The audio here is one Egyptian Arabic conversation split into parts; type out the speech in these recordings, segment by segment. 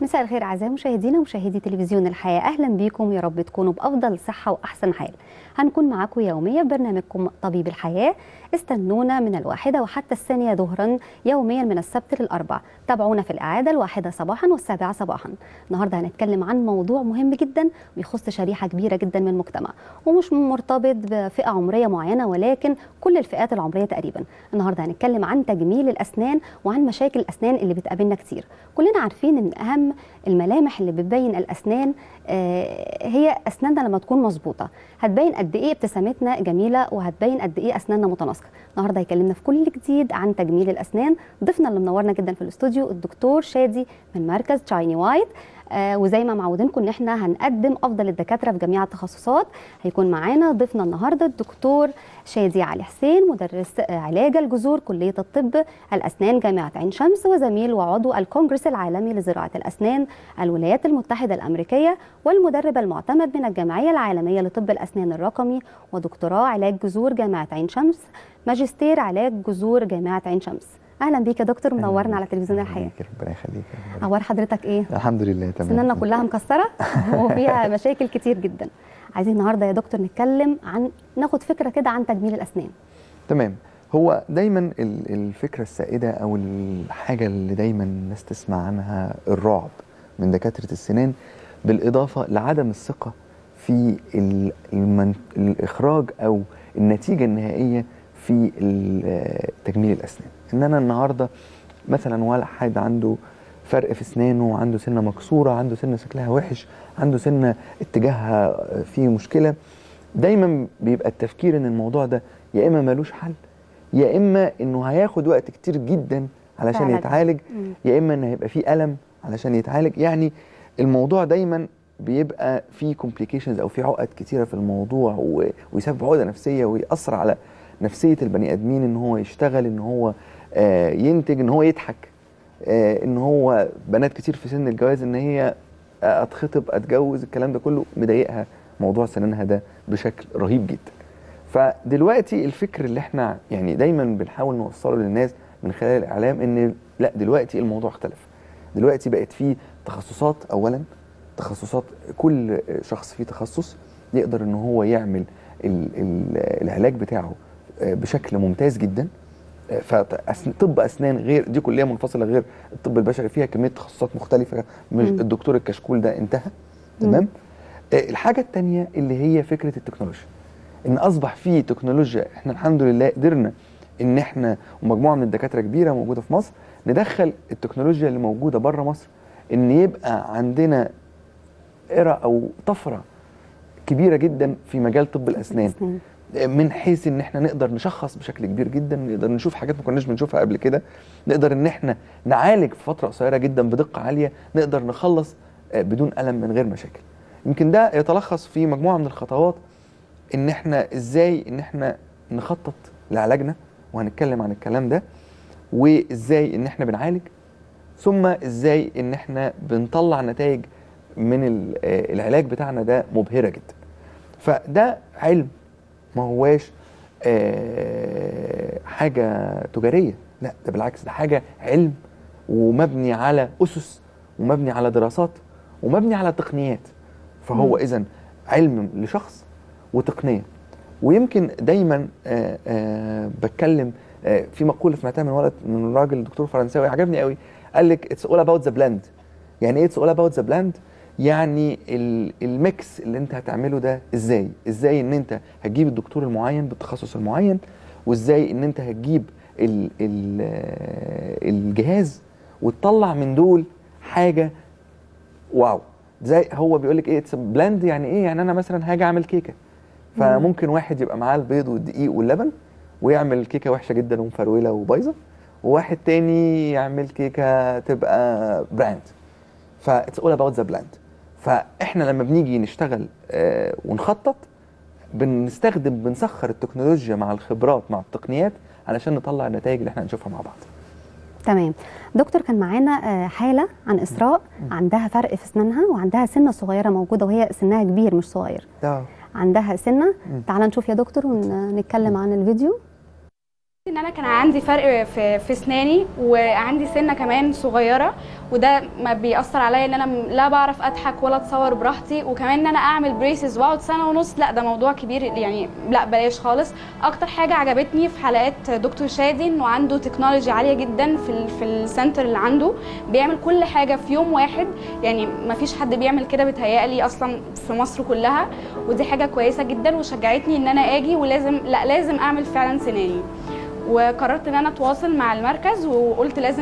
مساء الخير اعزائي مشاهدينا ومشاهدي تلفزيون الحياه اهلا بيكم يا رب تكونوا بافضل صحه واحسن حال هنكون معاكم يوميا ببرنامجكم طبيب الحياه استنونا من الواحدة وحتى الثانية ظهرا يوميا من السبت للأربع تابعونا في الإعادة الواحدة صباحا والسابعة صباحا النهاردة هنتكلم عن موضوع مهم جدا بيخص شريحة كبيرة جدا من المجتمع ومش مرتبط بفئة عمرية معينة ولكن كل الفئات العمرية تقريبا النهاردة هنتكلم عن تجميل الأسنان وعن مشاكل الأسنان اللي بتقابلنا كتير كلنا عارفين ان أهم الملامح اللي بتبين الأسنان هي أسناننا لما تكون مظبوطة هتبين قد إيه ابتسامتنا جميلة وهتبين قد إيه أسناننا متناسقة النهارده هيكلمنا في كل جديد عن تجميل الاسنان ضيفنا اللي منورنا جدا في الاستوديو الدكتور شادي من مركز تشايني وايت آه وزي ما معودينكم ان احنا هنقدم افضل الدكاتره في جميع التخصصات هيكون معانا ضيفنا النهارده الدكتور شادي علي حسين مدرس علاج الجذور كليه الطب الاسنان جامعه عين شمس وزميل وعضو الكونجرس العالمي لزراعه الاسنان الولايات المتحده الامريكيه والمدرب المعتمد من الجمعيه العالميه لطب الاسنان الرقمي ودكتوراه علاج جذور جامعه عين شمس ماجستير علاج جذور جامعه عين شمس اهلا بيك يا دكتور منورنا على تلفزيون الحياه ربنا يخليك اخبار حضرتك ايه الحمد لله تمام سناننا كلها مكسره وفيها مشاكل كتير جدا عايزين النهارده يا دكتور نتكلم عن ناخد فكره كده عن تجميل الاسنان تمام هو دايما الفكره السائده او الحاجه اللي دايما الناس تسمع عنها الرعب من دكاتره السنان بالاضافه لعدم الثقه في المن... الاخراج او النتيجه النهائيه في تجميل الاسنان ان انا النهارده مثلا واحد عنده فرق في اسنانه عنده سنه مكسوره عنده سنه شكلها وحش عنده سنه اتجاهها فيه مشكله دايما بيبقى التفكير ان الموضوع ده يا اما ملوش حل يا اما انه هياخد وقت كتير جدا علشان فعلا. يتعالج يا اما ان هيبقى فيه الم علشان يتعالج يعني الموضوع دايما بيبقى فيه كومبليكيشنز او فيه عقد كتيره في الموضوع ويسبب عقده نفسيه ويأثر على نفسيه البني ادمين ان هو يشتغل ان هو آه ينتج ان هو يضحك آه ان هو بنات كتير في سن الجواز ان هي اتخطب اتجوز الكلام ده كله مضايقها موضوع سنانها ده بشكل رهيب جدا فدلوقتي الفكر اللي احنا يعني دايما بنحاول نوصله للناس من خلال الاعلام ان لا دلوقتي الموضوع اختلف دلوقتي بقت في تخصصات اولا تخصصات كل شخص فيه تخصص يقدر ان هو يعمل ال ال العلاج بتاعه بشكل ممتاز جدا فطب اسنان غير دي كليه منفصله غير الطب البشري فيها كميه تخصصات مختلفه مش مم. الدكتور الكشكول ده انتهى تمام الحاجه الثانيه اللي هي فكره التكنولوجيا ان اصبح في تكنولوجيا احنا الحمد لله قدرنا ان احنا ومجموعه من الدكاتره كبيره موجوده في مصر ندخل التكنولوجيا اللي موجوده بره مصر ان يبقى عندنا إرا او طفره كبيره جدا في مجال طب الاسنان من حيث ان احنا نقدر نشخص بشكل كبير جدا نقدر نشوف حاجات ما كناش بنشوفها قبل كده نقدر ان احنا نعالج في فتره قصيره جدا بدقه عاليه نقدر نخلص بدون الم من غير مشاكل يمكن ده يتلخص في مجموعه من الخطوات ان احنا ازاي ان احنا نخطط لعلاجنا وهنتكلم عن الكلام ده وازاي ان احنا بنعالج ثم ازاي ان احنا بنطلع نتائج من العلاج بتاعنا ده مبهره جدا فده علم ما هواش آه حاجة تجارية لا ده بالعكس ده حاجة علم ومبني على أسس ومبني على دراسات ومبني على تقنيات فهو إذا علم لشخص وتقنية ويمكن دايما آه آه بتكلم في مقولة سمعتها من ولد من راجل دكتور فرنساوي عجبني قوي قال لك اتس اول اباوت ذا بلاند يعني ايه اتس اول اباوت ذا بلاند يعني الميكس اللي انت هتعمله ده ازاي ازاي ان انت هتجيب الدكتور المعين بالتخصص المعين وازاي ان انت هتجيب ال ال الجهاز وتطلع من دول حاجه واو زي هو بيقول لك ايه اتس بلاند يعني ايه يعني انا مثلا هاجي اعمل كيكه فممكن واحد يبقى معاه البيض والدقيق واللبن ويعمل كيكه وحشه جدا ومفروله وبايظه وواحد تاني يعمل كيكه تبقى براند فاتس اول اباوت ذا بلاند فاحنا لما بنيجي نشتغل آه ونخطط بنستخدم بنسخر التكنولوجيا مع الخبرات مع التقنيات علشان نطلع النتائج اللي احنا هنشوفها مع بعض تمام دكتور كان معانا حاله عن اسراء عندها فرق في اسنانها وعندها سنه صغيره موجوده وهي سنها كبير مش صغير اه عندها سنه تعال نشوف يا دكتور ونتكلم عن الفيديو ان انا كان عندي فرق في في اسناني وعندي سنه كمان صغيره وده ما بيأثر عليا ان انا م- لا بعرف اضحك ولا اتصور براحتي وكمان ان انا اعمل بريسز واقعد سنه ونص لا ده موضوع كبير يعني لا بلاش خالص اكتر حاجه عجبتني في حلقات دكتور شادي انه عنده تكنولوجي عاليه جدا في ال في السنتر اللي عنده بيعمل كل حاجه في يوم واحد يعني ما فيش حد بيعمل كده بيتهيألي اصلا في مصر كلها ودي حاجه كويسه جدا وشجعتني ان انا اجي ولازم لا لازم اعمل فعلا سناني وقررت ان انا اتواصل مع المركز وقلت لازم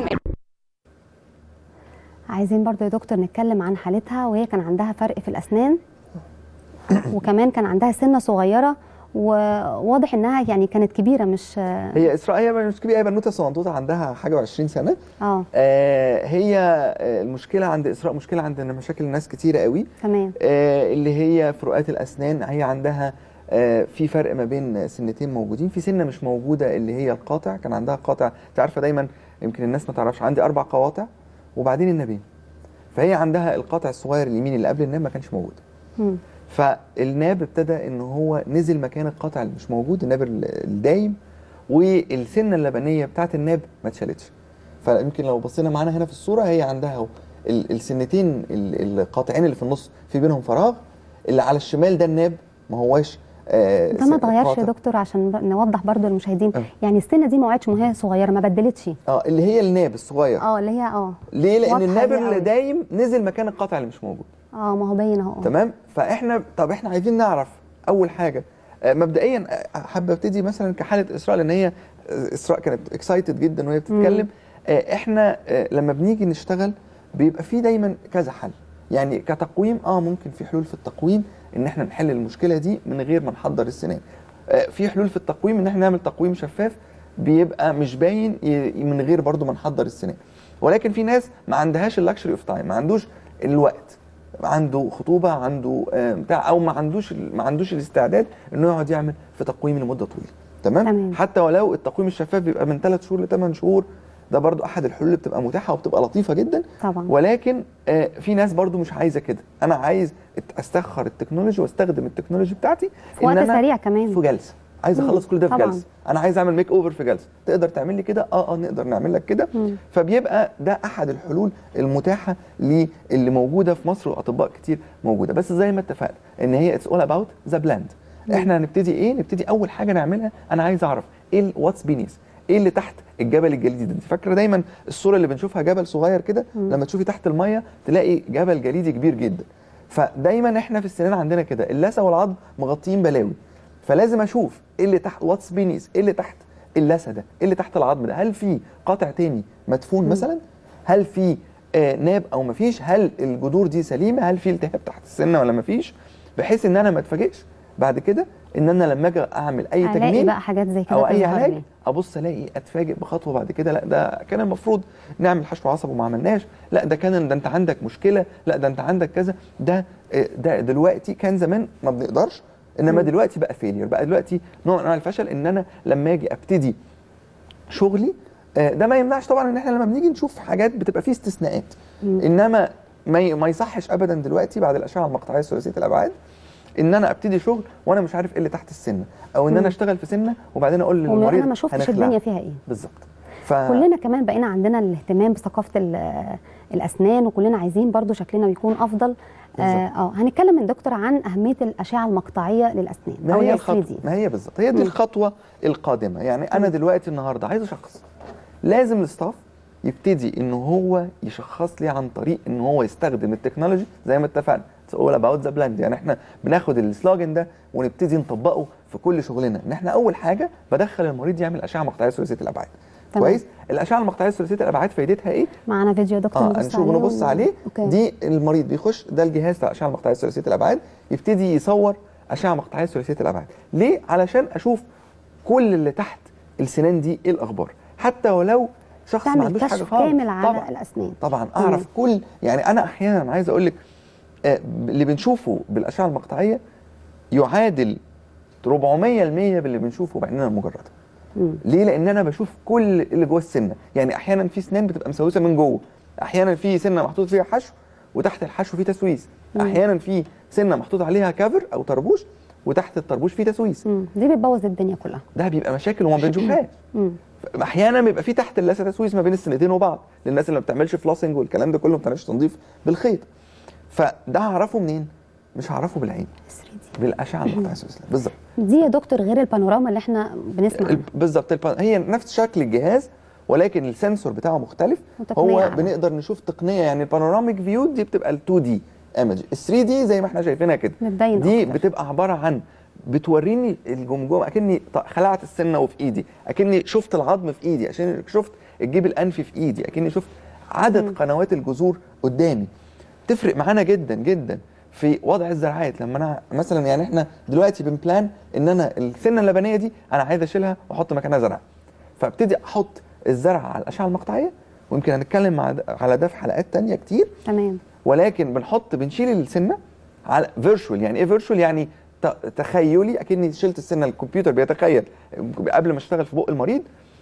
عايزين برضو يا دكتور نتكلم عن حالتها وهي كان عندها فرق في الأسنان وكمان كان عندها سنة صغيرة وواضح انها يعني كانت كبيرة مش هي اسراء هي مش كبيره هي بنوته صغنطوطه عندها حاجه و20 سنه اه آه هي آه، المشكله عند اسراء مشكله عند مشاكل ناس كتيره قوي تمام آه، اللي هي فروقات الاسنان هي عندها آه، في فرق ما بين سنتين موجودين في سنه مش موجوده اللي هي القاطع كان عندها قاطع انت عارفه دايما يمكن الناس ما تعرفش عندي اربع قواطع وبعدين النابين فهي عندها القاطع الصغير اليمين اللي قبل الناب ما كانش موجود مم. فالناب ابتدى ان هو نزل مكان القاطع اللي مش موجود الناب ال- الدايم والسنه اللبنيه بتاعت الناب ما اتشالتش فيمكن لو بصينا معانا هنا في الصوره هي عندها اهو ال- السنتين ال- القاطعين اللي في النص في بينهم فراغ اللي على الشمال ده الناب ما هواش آه، ده ما س- اتغيرش قاطع. يا دكتور عشان ب- نوضح برضو للمشاهدين آه. يعني السنة دي ما وقعتش وهي صغيرة ما بدلتش اه اللي هي الناب الصغير اه اللي هي اه ليه لان واضحة الناب دي اللي قوي. دايم نزل مكان القاطع اللي مش موجود اه ما هو باين اهو تمام فاحنا طب احنا عايزين نعرف اول حاجه آه، مبدئيا آه، حابه ابتدي مثلا كحاله اسراء لان هي آه، اسراء كانت اكسايتد جدا وهي بتتكلم آه، احنا آه، لما بنيجي نشتغل بيبقى في دايما كذا حل يعني كتقويم اه ممكن في حلول في التقويم ان احنا نحل المشكله دي من غير ما نحضر السنان آه، في حلول في التقويم ان احنا نعمل تقويم شفاف بيبقى مش باين ي- من غير برضو ما نحضر السنان ولكن في ناس ما عندهاش اللكشري اوف تايم ما عندوش الوقت عنده خطوبه عنده آه، بتاع او ما عندوش ما عندوش الاستعداد انه يقعد يعمل في تقويم لمده طويله تمام, تمام. حتى ولو التقويم الشفاف بيبقى من 3 شهور ل 8 شهور ده برضو احد الحلول اللي بتبقى متاحه وبتبقى لطيفه جدا طبعا ولكن آه، في ناس برضو مش عايزه كده انا عايز ات- استخر التكنولوجي واستخدم التكنولوجي بتاعتي في وقت إن أنا سريع كمان في جلسه عايز مم، اخلص كل ده في طبعاً. جلسه انا عايز اعمل ميك اوفر في جلسه تقدر تعمل لي كده اه اه نقدر نعمل لك كده مم. فبيبقى ده احد الحلول المتاحه اللي موجوده في مصر واطباء كتير موجوده بس زي ما اتفقنا ان هي اتس اول اباوت ذا بلاند احنا هنبتدي ايه نبتدي اول حاجه نعملها انا عايز اعرف ايه واتس بينيز ايه اللي تحت الجبل الجليدي ده انت فاكره دايما الصوره اللي بنشوفها جبل صغير كده مم. لما تشوفي تحت الميه تلاقي جبل جليدي كبير جدا فدايما احنا في السنان عندنا كده اللثه والعظم مغطيين بلاوي فلازم اشوف ايه اللي تحت واتس بينيز ايه اللي تحت اللثه ده ايه اللي تحت العظم ده هل في قطع تاني مدفون مم. مثلا هل في آه ناب او مفيش هل الجذور دي سليمه هل في التهاب تحت السنه ولا مفيش بحيث ان انا ما اتفاجئش بعد كده ان انا لما اجي اعمل اي الاقي تجميل بقى حاجات زي كده او اي تظهر علاج لي. ابص الاقي اتفاجئ بخطوه بعد كده لا ده كان المفروض نعمل حشو عصب وما عملناش لا ده كان ده انت عندك مشكله لا ده انت عندك كذا ده آه، ده دلوقتي كان زمان ما بنقدرش انما مم. دلوقتي بقى فيلير بقى دلوقتي نوع من انواع الفشل ان انا لما اجي ابتدي شغلي آه، ده ما يمنعش طبعا ان احنا لما بنيجي نشوف حاجات بتبقى فيه استثناءات مم. انما ما ي- ما يصحش ابدا دلوقتي بعد الاشعه المقطعيه ثلاثيه الابعاد ان انا ابتدي شغل وانا مش عارف ايه اللي تحت السنه او ان مم. انا اشتغل في سنه وبعدين اقول وما للمريض انا ما شفتش هنخلع. الدنيا فيها ايه بالظبط ف... كلنا كمان بقينا عندنا الاهتمام بثقافه ال- الاسنان وكلنا عايزين برضو شكلنا يكون افضل اه بالظبط. آه، هنتكلم من دكتور عن اهميه الاشعه المقطعيه للاسنان ما او هي ال الخطوه 3D. ما هي بالظبط هي دي مم. الخطوه القادمه يعني انا مم. دلوقتي النهارده عايز اشخص لازم الستاف يبتدي ان هو يشخص لي عن طريق ان هو يستخدم التكنولوجي زي ما اتفقنا اتس اول اباوت ذا بلاند يعني احنا بناخد السلاجن ده ونبتدي نطبقه في كل شغلنا ان احنا اول حاجه بدخل المريض يعمل اشعه مقطعيه ثلاثيه الابعاد تمام. كويس الاشعه المقطعيه ثلاثيه الابعاد فايدتها ايه معانا فيديو يا دكتور اه نبص نشوف عليه نبص و- عليه أوكي. دي المريض بيخش ده الجهاز بتاع الاشعه المقطعيه ثلاثيه الابعاد يبتدي يصور اشعه مقطعيه ثلاثيه الابعاد ليه علشان اشوف كل اللي تحت السنان دي ايه الاخبار حتى ولو شخص ما تعمل عندوش حاجه كشف خالص كامل على طبعا الاسنان طبعا اعرف كل يعني انا احيانا عايز اقول لك آه، اللي بنشوفه بالاشعه المقطعيه يعادل 400% باللي بنشوفه بعيننا المجرده مم. ليه؟ لان انا بشوف كل اللي جوه السنه، يعني احيانا في سنان بتبقى مسوسه من جوه، احيانا في سنه محطوط فيها حشو وتحت الحشو في تسويس، مم. احيانا في سنه محطوط عليها كافر او طربوش وتحت الطربوش في تسويس، مم. دي بتبوظ الدنيا كلها ده بيبقى مشاكل وما بنشوفهاش، مم. احيانا بيبقى في تحت اللثه تسويس ما بين السنتين وبعض للناس اللي ما بتعملش فلاسنج والكلام ده كله ما بتعملش تنظيف بالخيط فده هعرفه منين مش هعرفه بالعين 3 بالاشعه المقطعيه الثلاثيه بالظبط دي يا دكتور غير البانوراما اللي احنا بنسمع عنها. بالظبط الب- هي نفس شكل الجهاز ولكن السنسور بتاعه مختلف وتقنية هو أعلى. بنقدر نشوف تقنيه يعني البانوراميك فيو دي بتبقى ال 2 دي ايمج ال 3 دي زي ما احنا شايفينها كده متبين دي أكتر. بتبقى عباره عن بتوريني الجمجمه اكني ط- خلعت السنه وفي ايدي اكني شفت العظم في ايدي عشان شفت الجيب الانفي في ايدي اكني شفت عدد قنوات الجذور قدامي تفرق معانا جدا جدا في وضع الزرعات لما انا مثلا يعني احنا دلوقتي بنبلان ان انا السنه اللبنيه دي انا عايز اشيلها واحط مكانها زرع فابتدي احط الزرع على الاشعه المقطعيه ويمكن هنتكلم مع ده على ده في حلقات تانية كتير تمام ولكن بنحط بنشيل السنه على فيرتشوال يعني ايه فيرتشوال يعني ت- تخيلي اكني شلت السنه الكمبيوتر بيتخيل قبل ما اشتغل في بق المريض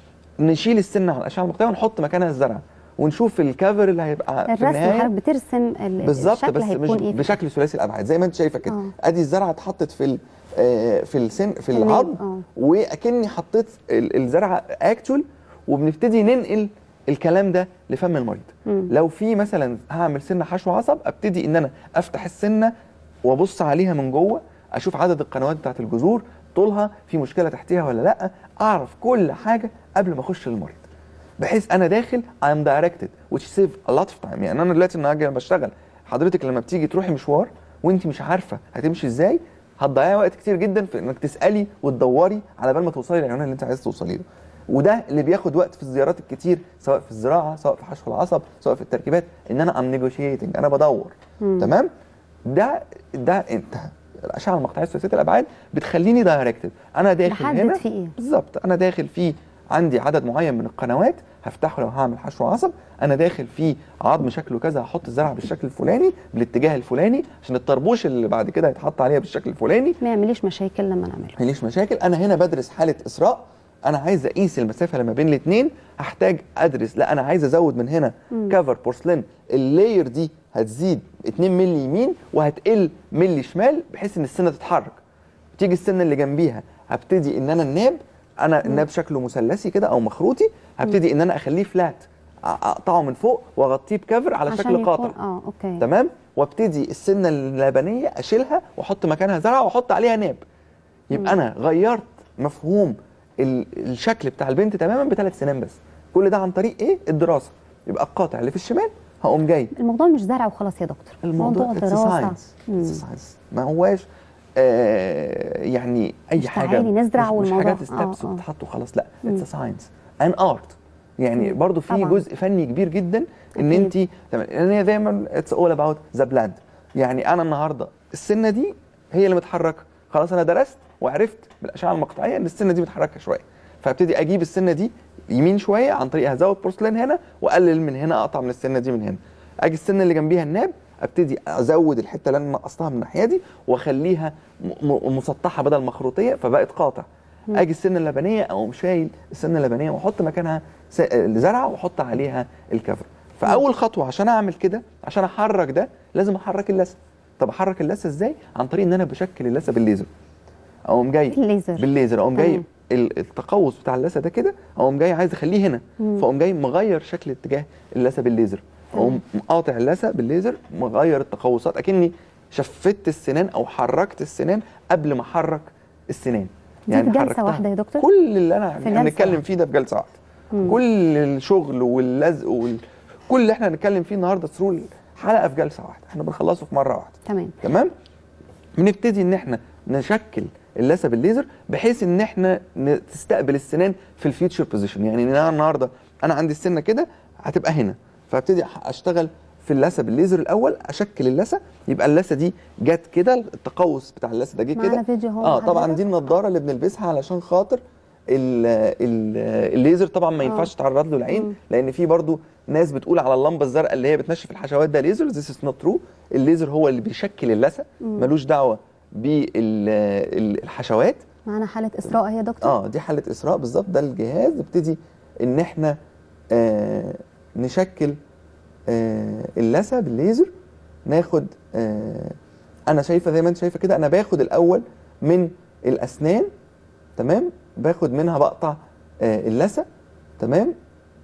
نشيل السنه على الاشعه المقطعيه ونحط مكانها الزرع ونشوف الكفر اللي هيبقى في الرسم النهايه حضرتك بترسم ال- بالظبط الشكل بس مش هيكون ايه بشكل ثلاثي الابعاد زي ما انت شايفه كده آه. ادي الزرعه اتحطت في ال- آه، في السن في الناب، العظم آه. واكني حطيت ال- الزرعه اكتوال وبنبتدي ننقل الكلام ده لفم المريض مم. لو في مثلا هعمل سنه حشو عصب ابتدي ان انا افتح السنه وابص عليها من جوه اشوف عدد القنوات بتاعت الجذور طولها في مشكله تحتيها ولا لا اعرف كل حاجه قبل ما اخش للمريض بحيث انا داخل I am directed which save a lot of time يعني انا دلوقتي النهارده انا بشتغل حضرتك لما بتيجي تروحي مشوار وانت مش عارفه هتمشي ازاي هتضيعي وقت كتير جدا في انك تسالي وتدوري على بال ما توصلي للعنوان اللي انت عايز توصلي له وده اللي بياخد وقت في الزيارات الكتير سواء في الزراعه سواء في حشو العصب سواء في التركيبات ان انا ام نيجوشيتنج انا بدور تمام ده ده انت الاشعه المقطعيه ثلاثيه الابعاد بتخليني دايركتد انا داخل بحدد هنا في إيه؟ بالظبط انا داخل في عندي عدد معين من القنوات هفتحه لو هعمل حشو عصب انا داخل في عظم شكله كذا هحط الزرع بالشكل الفلاني بالاتجاه الفلاني عشان الطربوش اللي بعد كده هيتحط عليها بالشكل الفلاني ما يعمليش مشاكل لما نعمله ماليش مشاكل انا هنا بدرس حاله اسراء انا عايز اقيس المسافه اللي ما بين الاثنين هحتاج ادرس لا انا عايز ازود من هنا كفر بورسلين اللاير دي هتزيد 2 مللي يمين وهتقل مللي شمال بحيث ان السنه تتحرك تيجي السنه اللي جنبيها هبتدي ان انا الناب انا الناب شكله مثلثي كده او مخروطي هبتدي ان انا اخليه فلات اقطعه من فوق واغطيه بكفر على عشان شكل يكون- قاطع اه اوكي تمام وابتدي السنه اللبنيه اشيلها واحط مكانها زرع واحط عليها ناب يبقى انا غيرت مفهوم ال- الشكل بتاع البنت تماما بثلاث سنين بس كل ده عن طريق ايه الدراسه يبقى القاطع اللي في الشمال هقوم جاي الموضوع مش زرع وخلاص يا دكتور الموضوع موضوع it's a دراسه science. مم. It's a science. ما هواش آه يعني اي مش حاجه تعالي نزرع مش, مش والموضوع- حاجات آه، ستابس آه. وبتتحط وخلاص لا اتس ا ساينس ان ارت يعني مم. برضو في طبعاً. جزء فني كبير جدا ان أكيد. انت تمام لان هي دايما اتس اول اباوت ذا بلاد يعني انا النهارده السنه دي هي اللي متحركه خلاص انا درست وعرفت بالاشعه المقطعيه ان السنه دي متحركه شويه فابتدي اجيب السنه دي يمين شويه عن طريق هزود بورسلين هنا واقلل من هنا اقطع من السنه دي من هنا اجي السنه اللي جنبيها الناب ابتدي ازود الحته اللي انا نقصتها من الناحيه دي واخليها م- م- مسطحه بدل مخروطيه فبقت قاطع اجي السنه اللبنيه اقوم شايل السنه اللبنيه واحط مكانها س- زرعه واحط عليها الكفر فاول خطوه عشان اعمل كده عشان احرك ده لازم احرك اللثه طب احرك اللثه ازاي عن طريق ان انا بشكل اللثه بالليزر اقوم جاي الليزر. بالليزر اقوم جاي تمام. ال- التقوس بتاع اللثه ده كده اقوم جاي عايز اخليه هنا فاقوم جاي مغير شكل اتجاه اللثه بالليزر اقوم قاطع اللثه بالليزر مغير التقوسات اكني شفت السنان او حركت السنان قبل ما احرك السنان دي في جلسة حركتها. واحدة يا دكتور؟ كل اللي انا في احنا جلسة هنتكلم واحدة. فيه ده في جلسه واحده كل الشغل واللزق وال... كل اللي احنا هنتكلم فيه النهارده ثرو الحلقه في جلسه واحده احنا بنخلصه في مره واحده تمام تمام بنبتدي ان احنا نشكل اللثه بالليزر بحيث ان احنا ن- تستقبل السنان في الفيوتشر بوزيشن يعني ان انا النهارده انا عندي السنه كده هتبقى هنا فابتدي أح- اشتغل في اللثه بالليزر الاول اشكل اللثه يبقى اللثه دي جت كده التقوس بتاع اللثه ده جه معانا كده فيديو اهو اه طبعا حضرتك. دي النضاره اللي بنلبسها علشان خاطر ال ال الليزر طبعا ما ينفعش تعرض له العين لان في برضو ناس بتقول على اللمبه الزرقاء اللي هي بتنشف الحشوات ده ليزر ذيس از نوت ترو الليزر هو اللي بيشكل اللثه ملوش دعوه بالحشوات معانا حاله اسراء اهي يا دكتور اه دي حاله اسراء بالظبط ده الجهاز نبتدي ان احنا آه نشكل آه اللثه بالليزر ناخد آه انا شايفه زي ما انت شايفه كده انا باخد الاول من الاسنان تمام باخد منها بقطع آه اللثه تمام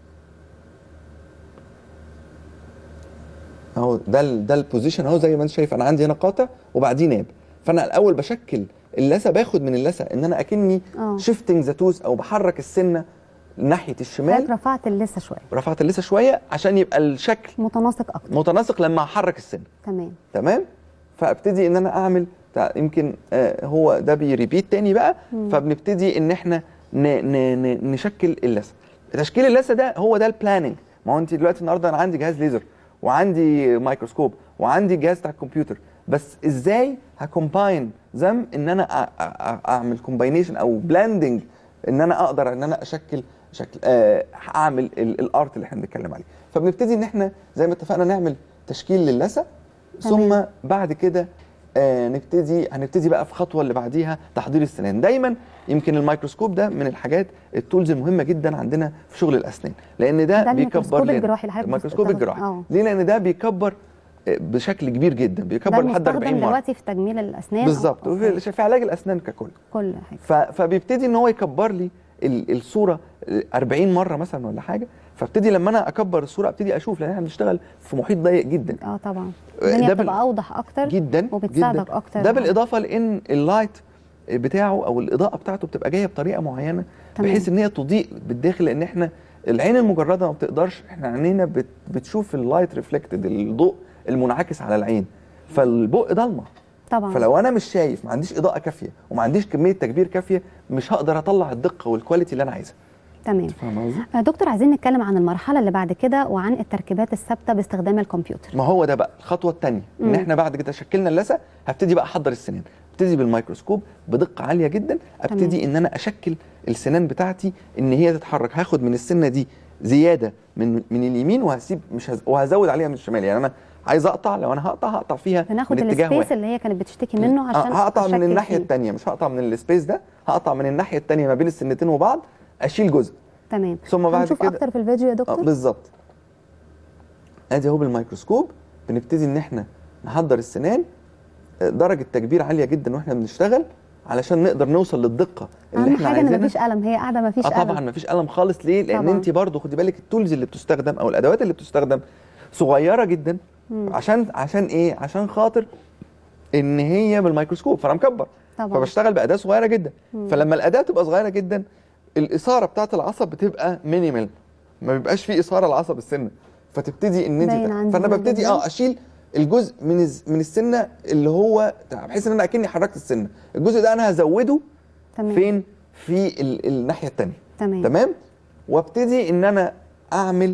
اهو ده ال ده البوزيشن اهو زي ما انت شايف انا عندي هنا قاطع وبعديه ناب فانا الاول بشكل اللثه باخد من اللثه ان انا اكني اه شيفتنج ذاتوس او بحرك السنه ناحيه الشمال حضرتك رفعت اللثه شويه رفعت اللثه شويه عشان يبقى الشكل متناسق اكتر متناسق لما احرك السن تمام تمام فابتدي ان انا اعمل تع- يمكن آه هو ده بيريبيت تاني بقى فبنبتدي ان احنا ن ن ن نشكل اللثه تشكيل اللثه ده هو ده البلاننج ما هو انت دلوقتي النهارده انا عندي جهاز ليزر وعندي مايكروسكوب وعندي جهاز بتاع الكمبيوتر بس ازاي هكومباين زم ان انا أ- أ- أ- اعمل كومباينيشن او بلاندنج ان انا اقدر ان انا اشكل شكل آه اعمل ال- الارت اللي احنا بنتكلم عليه فبنبتدي ان احنا زي ما اتفقنا نعمل تشكيل للثه ثم تمام. بعد كده آه نبتدي هنبتدي بقى في الخطوه اللي بعديها تحضير السنان دايما يمكن الميكروسكوب ده من الحاجات التولز المهمه جدا عندنا في شغل الاسنان لان ده, ده بيكبر الميكروسكوب لنا الجراحي اللي حضرتك الميكروسكوب بتاخد- الجراحي اه. ليه لان ده بيكبر آه، بشكل كبير جدا ده بيكبر لحد 40 المستخدم مره دلوقتي في تجميل الاسنان أو- بالظبط أو وفي في في علاج الاسنان ككل كل حاجه ف- فبيبتدي ان هو يكبر لي ال- الصوره 40 مره مثلا ولا حاجه فابتدي لما انا اكبر الصوره ابتدي اشوف لان احنا بنشتغل في محيط ضيق جدا اه طبعا ده الدنيا بال- بتبقى اوضح اكتر جدا وبتساعدك جدا. اكتر ده بالاضافه لان اللايت بتاعه او الاضاءه بتاعته بتبقى جايه بطريقه معينه تمام. بحيث ان هي تضيء بالداخل لان احنا العين المجرده ما بتقدرش احنا عينينا بت بتشوف اللايت ريفلكتد الضوء المنعكس على العين فالبق ضلمه طبعا فلو انا مش شايف ما عنديش اضاءه كافيه وما عنديش كميه تكبير كافيه مش هقدر اطلع الدقه والكواليتي اللي انا عايزها تمام فاهم قصدي آه، دكتور عايزين نتكلم عن المرحله اللي بعد كده وعن التركيبات الثابته باستخدام الكمبيوتر ما هو ده بقى الخطوه الثانيه ان مم. احنا بعد كده شكلنا اللثه هبتدي بقى احضر السنان ابتدي بالميكروسكوب بدقه عاليه جدا ابتدي تمام. ان انا اشكل السنان بتاعتي ان هي تتحرك هاخد من السنه دي زياده من من اليمين وهسيب مش هز... وهزود عليها من الشمال يعني انا عايز اقطع لو انا هقطع هقطع فيها بناخد من اتجاه السبيس واحد اللي هي كانت بتشتكي منه عشان آه، هقطع من أشكل الناحيه فيه. الثانيه مش هقطع من السبيس ده هقطع من الناحيه الثانيه ما بين السنتين وبعض اشيل جزء تمام ثم بعد هنشوف كده اكتر في الفيديو يا اه دكتور بالظبط ادي اهو بالميكروسكوب بنبتدي ان احنا نحضر السنان آه، درجه تكبير عاليه جدا واحنا بنشتغل علشان نقدر نوصل للدقه اللي اهم احنا حاجه ان عايزينها مفيش قلم هي قاعده مفيش اه قلم طبعا مفيش قلم خالص ليه لان طبعاً. انت برضو خدي بالك التولز اللي بتستخدم او الادوات اللي بتستخدم صغيره جدا مم. عشان عشان ايه عشان خاطر ان هي بالميكروسكوب فانا مكبر طبعا فبشتغل باداه صغيره جدا مم. فلما الاداه تبقى صغيره جدا الاثاره بتاعت العصب بتبقى مينيمال ما بيبقاش فيه اثاره لعصب السنه فتبتدي ان باين انت عندي فانا هنا ببتدي جداً. اه اشيل الجزء من الز- من السنه اللي هو بحيث ان انا اكني حركت السنه الجزء ده انا هزوده تمام فين في ال- الناحيه الثانيه تمام تمام وابتدي ان انا اعمل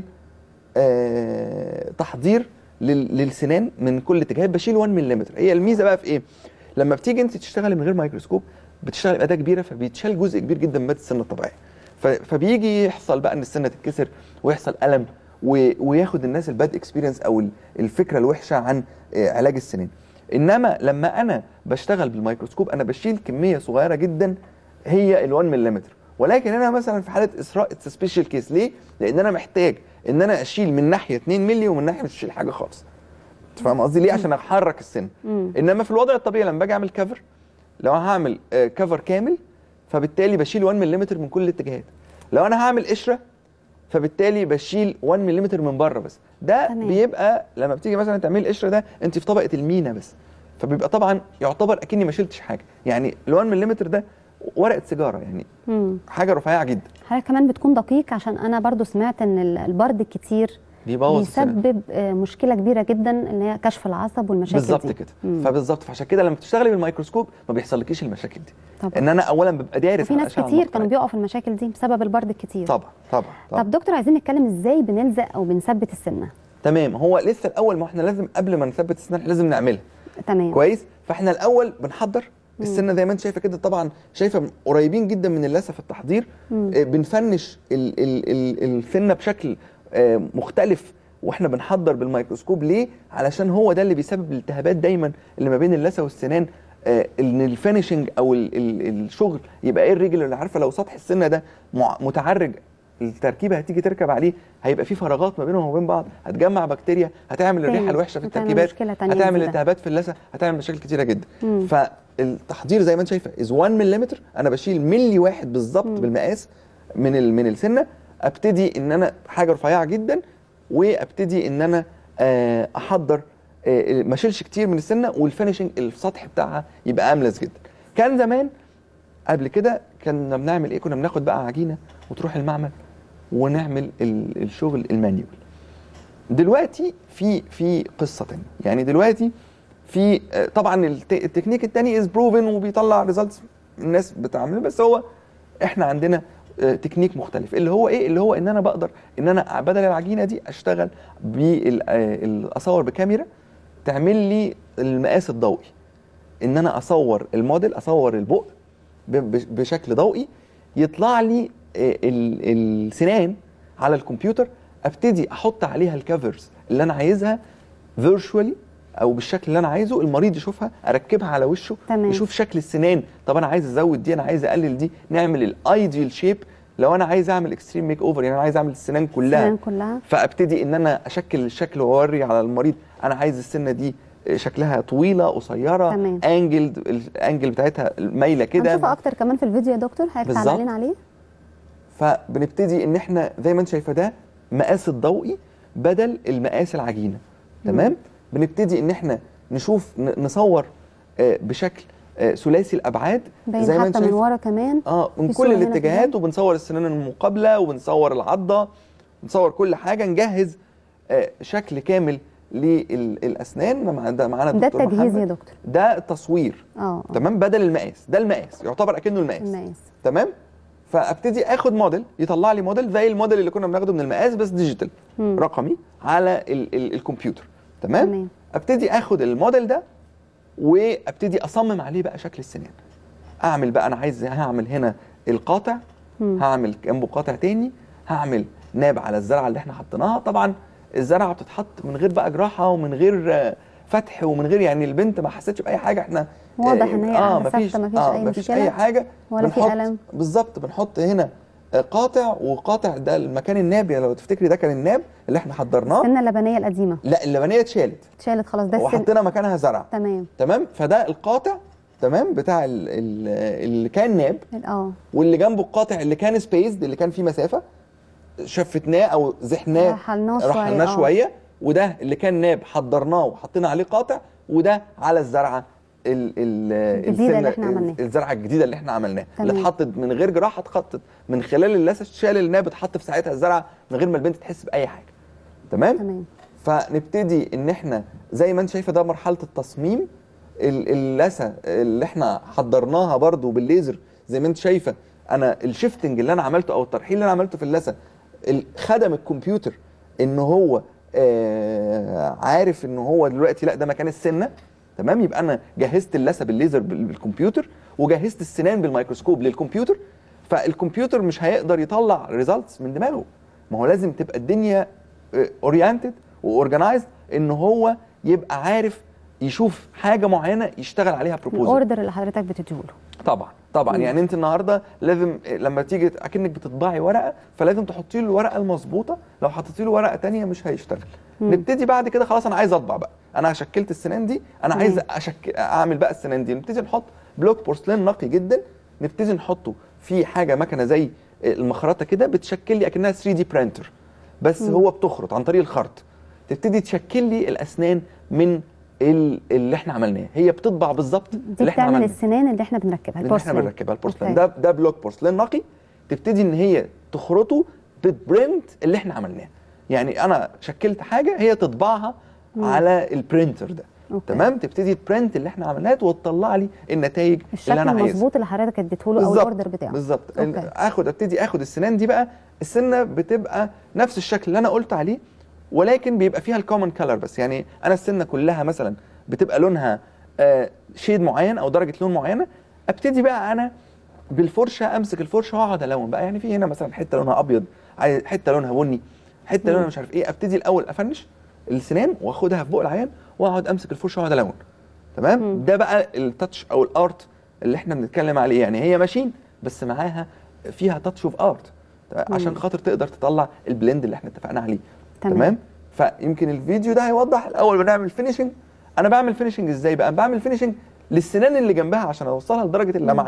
آه تحضير لل- للسنان من كل اتجاه بشيل 1 ملم هي الميزه بقى في ايه لما بتيجي انت تشتغلي من غير ميكروسكوب بتشتغل باداه كبيره فبيتشال جزء كبير جدا من ماده السن الطبيعيه ف- فبيجي يحصل بقى ان السنه تتكسر ويحصل الم و- وياخد الناس الباد اكسبيرينس او ال- الفكره الوحشه عن آه، علاج السنان انما لما انا بشتغل بالميكروسكوب انا بشيل كميه صغيره جدا هي ال 1 ملم ولكن انا مثلا في حاله اسراء سبيشال كيس ليه؟ لان انا محتاج ان انا اشيل من ناحيه 2 مللي ومن ناحيه مش اشيل حاجه خالص. أنت فاهم قصدي ليه؟ عشان احرك السن. مم. انما في الوضع الطبيعي لما باجي اعمل كفر لو هعمل آه، كفر كامل فبالتالي بشيل 1 ملم من كل الاتجاهات. لو انا هعمل قشره فبالتالي بشيل 1 ملم من بره بس ده تمام. بيبقى لما بتيجي مثلا تعملي القشره ده انت في طبقه المينا بس فبيبقى طبعا يعتبر اكني ما شلتش حاجه يعني ال 1 ملم ده ورقه سيجاره يعني مم. حاجه رفيعه جدا حضرتك كمان بتكون دقيق عشان انا برضو سمعت ان ال- البرد الكتير بيبوظ السنان بيسبب آه، مشكله كبيره جدا ان هي كشف العصب والمشاكل بالظبط دي. كده مم. فبالظبط فعشان كده لما بتشتغلي بالميكروسكوب ما بيحصلكيش المشاكل دي طبعا ان انا اولا ببقى دارس وفي على ناس الأشعة كتير كانوا المقطعية. بيقعوا في المشاكل دي بسبب البرد الكتير طبعا طبعا طبعا طب دكتور عايزين نتكلم ازاي بنلزق او بنثبت السنه تمام هو لسه الاول ما احنا لازم قبل ما نثبت السنان إحنا لازم نعملها تمام كويس فاحنا الاول بنحضر السنه زي ما انت شايفه كده طبعا شايفه قريبين جدا من اللثه في التحضير مم. آه، بنفنش ال ال ال السنه بشكل آه، مختلف واحنا بنحضر بالميكروسكوب ليه علشان هو ده اللي بيسبب الالتهابات دايما اللي ما بين اللثه والسنان آه، ان الفينشنج او ال ال الشغل يبقى ايه الرجل اللي عارفه لو سطح السنه ده مع- متعرج التركيبه هتيجي تركب عليه هيبقى في فراغات ما بينهم وبين بعض هتجمع بكتيريا هتعمل الريحه تاني. الوحشه في هتعمل التركيبات مشكلة تانية هتعمل جديدة. التهابات في اللثه هتعمل مشاكل كتيره جدا مم. فالتحضير زي ما انت شايفه از 1 ملم انا بشيل ملي واحد بالظبط مم. بالمقاس من ال- من السنه ابتدي ان انا حاجه رفيعه جدا وابتدي ان انا آه، احضر آه، ما اشيلش كتير من السنه والفينشنج السطح بتاعها يبقى املس جدا كان زمان قبل كده كنا بنعمل ايه كنا بناخد بقى عجينه وتروح المعمل ونعمل ال- الشغل المانيوال دلوقتي في في قصه تانية يعني دلوقتي في آه، طبعا الت- التكنيك التاني از بروفن وبيطلع ريزلتس الناس بتعمله بس هو احنا عندنا آه، تكنيك مختلف اللي هو ايه اللي هو ان انا بقدر ان انا بدل العجينه دي اشتغل بالاصور بكاميرا تعمل لي المقاس الضوئي ان انا اصور الموديل اصور البق ب- ب- بشكل ضوئي يطلع لي آه، ال- السنان على الكمبيوتر ابتدي احط عليها الكفرز اللي انا عايزها فيرشوالي او بالشكل اللي انا عايزه المريض يشوفها اركبها على وشه تمام. يشوف شكل السنان طب انا عايز ازود دي انا عايز اقلل دي نعمل الايديال شيب لو انا عايز اعمل اكستريم ميك اوفر يعني انا عايز اعمل السنان كلها السنان كلها فابتدي ان انا اشكل الشكل واوري على المريض انا عايز السنه دي شكلها طويله قصيره تمام. انجل الانجل بتاعتها مايله هنشوفها كده اكتر كمان في الفيديو يا دكتور حضرتك بالظبط. تعلقين عليه فبنبتدي ان احنا زي ما انت شايفه ده مقاس الضوئي بدل المقاس العجينه تمام بنبتدي ان احنا نشوف ن- نصور آه، بشكل آه، ثلاثي الابعاد باين زي ما حتى انت من شايف ورا كمان اه من في كل صورة هنا في الاتجاهات الجنب. وبنصور السنان المقابله وبنصور العضه بنصور كل حاجه نجهز آه، شكل كامل للاسنان مع- ده معانا ده الدكتور التجهيز محمد. يا دكتور ده التصوير اه آه. تمام بدل المقاس ده المقاس يعتبر اكنه المقاس المقاس تمام فابتدي اخد موديل يطلع لي موديل زي الموديل اللي كنا بناخده من المقاس بس ديجيتال مم. رقمي على ال ال الكمبيوتر تمام تمام. ابتدي اخد الموديل ده وابتدي اصمم عليه بقى شكل السنان اعمل بقى انا عايز هعمل هنا القاطع مم. هعمل جنبه قاطع تاني هعمل ناب على الزرعه اللي احنا حطيناها طبعا الزرعه بتتحط من غير بقى جراحه ومن غير آه، فتح ومن غير يعني البنت ما حستش باي حاجه احنا واضح إن هي قاعدة مفيش ثابتة، مفيش اه أي مفيش مشكلة اي حاجه ولا في بنحط- ألم. بالظبط بنحط هنا آه، قاطع وقاطع ده المكان الناب يعني لو تفتكري ده كان الناب اللي احنا حضرناه السنه اللبنيه القديمه لا اللبنيه اتشالت اتشالت خلاص ده السن وحطينا مكانها زرع تمام تمام فده القاطع تمام بتاع ال- ال- اللي كان ناب اه واللي جنبه القاطع اللي كان سبيسد اللي كان فيه مسافه شفتناه او زحناه رحلناه شوية، رحلناه آه. شويه وده اللي كان ناب حضرناه وحطينا عليه قاطع وده على الزرعه ال ال الجديدة اللي السنة- إحنا عملناها. الزرعه الجديده اللي احنا عملناها اللي تمام. اتحطت من غير جراحه اتحطت من خلال اللثه شال الناب اتحط في ساعتها الزرعه من غير ما البنت تحس باي حاجه تمام تمام فنبتدي ان احنا زي ما انت شايفه ده مرحله التصميم ال- اللثه اللي احنا حضرناها برضو بالليزر زي ما انت شايفه انا الشيفتنج اللي انا عملته او الترحيل اللي انا عملته في اللثه ال- خدم الكمبيوتر ان هو آه عارف ان هو دلوقتي لا ده مكان السنه تمام يبقى انا جهزت اللثه بالليزر بال- بالكمبيوتر وجهزت السنان بالميكروسكوب للكمبيوتر فالكمبيوتر مش هيقدر يطلع ريزلتس من دماغه ما هو لازم تبقى الدنيا اورينتد واورجنايزد ان هو يبقى عارف يشوف حاجه معينه يشتغل عليها بروبوزل الاوردر اللي حضرتك بتديهوله طبعا طبعا مم. يعني انت النهارده لازم لما تيجي اكنك بتطبعي ورقه فلازم تحطي له الورقه المظبوطه لو حطيتي له ورقه تانية مش هيشتغل مم. نبتدي بعد كده خلاص انا عايز اطبع بقى انا شكلت السنان دي انا تمام. عايز أشك... اعمل بقى السنان دي نبتدي نحط بلوك بورسلين نقي جدا نبتدي نحطه في حاجه مكنه زي المخرطه كده بتشكل لي اكنها 3 دي برينتر بس مم. هو بتخرط عن طريق الخرط تبتدي تشكل لي الاسنان من ال- اللي احنا عملناه هي بتطبع بالظبط دي اللي احنا بتعمل عملناه السنان اللي احنا بنركبها اللي احنا البورسلين. بنركبها البورسلين أوكي. ده ده بلوك بورسلين نقي تبتدي ان هي تخرطه بتبرنت اللي احنا عملناه يعني انا شكلت حاجه هي تطبعها مم. على البرينتر ده أوكي. تمام تبتدي تبرنت اللي احنا عملناه وتطلع لي النتائج اللي الشكل انا عايزها المظبوط اللي حضرتك اديته له او بالظبط الاوردر بتاعه بالظبط أوكي. اخد ابتدي اخد السنان دي بقى السنه بتبقى نفس الشكل اللي انا قلت عليه ولكن بيبقى فيها الكومن كلر بس يعني انا السنه كلها مثلا بتبقى لونها آه شيد معين او درجه لون معينه ابتدي بقى انا بالفرشه امسك الفرشه واقعد الون بقى يعني في هنا مثلا حته لونها ابيض عايز- حته لونها بني حته لونها مش عارف ايه ابتدي الاول افنش السنان واخدها في بق العيان واقعد امسك الفرشه واقعد الون تمام مم. ده بقى التاتش او الارت اللي احنا بنتكلم عليه يعني هي ماشين بس معاها فيها تاتش اوف ارت عشان خاطر تقدر تطلع البلند اللي احنا اتفقنا عليه تمام. تمام فيمكن الفيديو ده هيوضح الاول بنعمل فينيشنج انا بعمل فينيشنج ازاي بقى بعمل فينيشنج للسنان اللي جنبها عشان اوصلها لدرجه اللمعان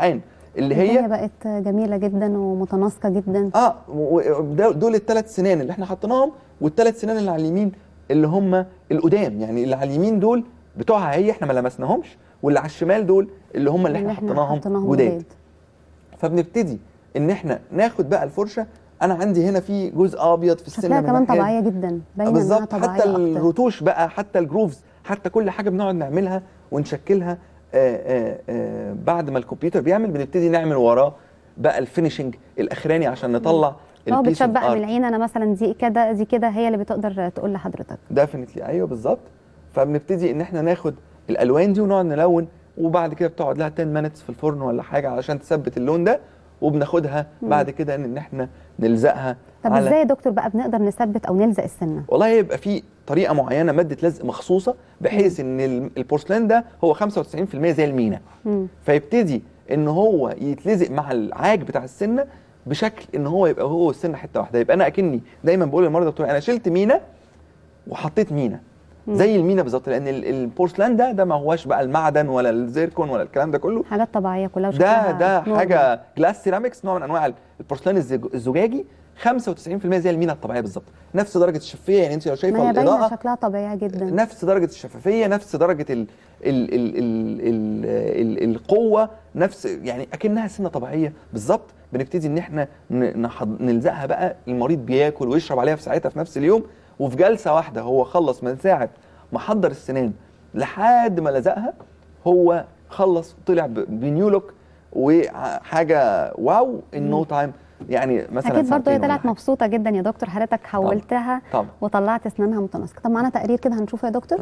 اللي هي الدنيا بقت جميله جدا ومتناسقه جدا اه و- و- ده- دول الثلاث سنان اللي احنا حطيناهم والثلاث سنان اللي على اليمين اللي هم القدام يعني اللي على اليمين دول بتوعها هي احنا ما لمسناهمش واللي على الشمال دول اللي هم اللي احنا حطيناهم جداد جداد. فبنبتدي ان احنا ناخد بقى الفرشه انا عندي هنا في جزء ابيض في السنه شكلها من كمان ناحية طبيعيه جدا باينه انها بالظبط طبيعيه حتى اكتر الرتوش بقى حتى الجروفز حتى كل حاجه بنقعد نعملها ونشكلها آآ آآ آآ بعد ما الكمبيوتر بيعمل بنبتدي نعمل وراه بقى الفينشنج الاخراني عشان نطلع اه البيس اوف بتشبع من ارت العين انا مثلا دي كده دي كده هي اللي بتقدر تقول لحضرتك ديفنتلي ايوه بالظبط فبنبتدي ان احنا ناخد الالوان دي ونقعد نلون وبعد كده بتقعد لها 10 مينتس في الفرن ولا حاجه علشان تثبت اللون ده وبناخدها بعد كده ان احنا نلزقها طب على ازاي يا دكتور بقى بنقدر نثبت او نلزق السنه والله يبقى في طريقه معينه ماده لزق مخصوصه بحيث ان ال- البورسلان ده هو 95% زي المينا مم. فيبتدي ان هو يتلزق مع العاج بتاع السنه بشكل ان هو يبقى هو والسنه حته واحده يبقى انا اكني دايما بقول للمرضى بتوعي انا شلت مينا وحطيت مينا زي المينا بالظبط لان ال- البورسلان ده ده ما هوش بقى المعدن ولا الزيركون ولا الكلام ده كله حاجات طبيعيه كلها ده وشكلها ده نورمال. حاجه جلاس سيراميكس نوع من انواع البورسلان الزج- الزجاجي 95% زي المينا الطبيعيه بالظبط نفس درجه الشفافيه يعني انت لو ما شايفه هي باينه الاضاءه شكلها طبيعيه جدا نفس درجه الشفافيه نفس درجه ال ال ال ال ال ال القوه نفس يعني اكنها سنه طبيعيه بالظبط بنبتدي ان احنا ن- نحض- نلزقها بقى المريض بياكل ويشرب عليها في ساعتها في نفس اليوم وفي جلسه واحده هو خلص من ساعه ما حضر السنان لحد ما لزقها هو خلص طلع ب- بنيو لوك وحاجه واو ان نو تايم يعني مثلا اكيد برضه ساعتين هي ولا طلعت حاجة. مبسوطه جدا يا دكتور حضرتك حولتها طبعا وطلعت اسنانها متناسقه طب معانا تقرير كده هنشوفه يا دكتور آه.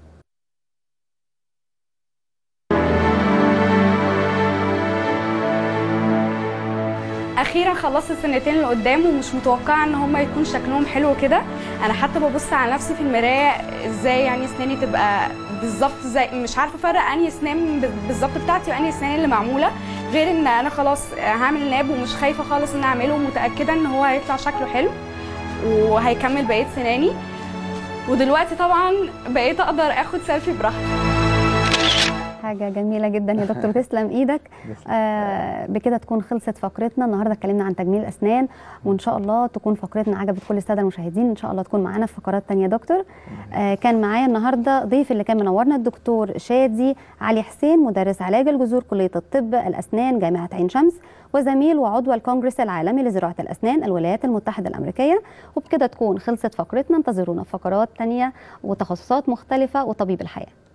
اخيرا خلصت السنتين اللي قدام ومش متوقعه ان هم يكون شكلهم حلو كده انا حتى ببص على نفسي في المرايه ازاي يعني اسناني تبقى بالظبط زي مش عارفه افرق انهي اسنان بالظبط بتاعتي وانهي اسنان اللي معموله غير ان انا خلاص هعمل ناب ومش خايفه خالص ان اعمله ومتاكده ان هو هيطلع شكله حلو وهيكمل بقيه سناني ودلوقتي طبعا بقيت اقدر اخد سيلفي براحتي حاجه جميله جدا يا دكتور تسلم ايدك آه بكده تكون خلصت فقرتنا النهارده اتكلمنا عن تجميل الاسنان وان شاء الله تكون فقرتنا عجبت كل الساده المشاهدين ان شاء الله تكون معانا في فقرات تانية يا دكتور آه كان معايا النهارده ضيف اللي كان منورنا الدكتور شادي علي حسين مدرس علاج الجذور كليه الطب الاسنان جامعه عين شمس وزميل وعضو الكونجرس العالمي لزراعه الاسنان الولايات المتحده الامريكيه وبكده تكون خلصت فقرتنا انتظرونا في فقرات تانية وتخصصات مختلفه وطبيب الحياه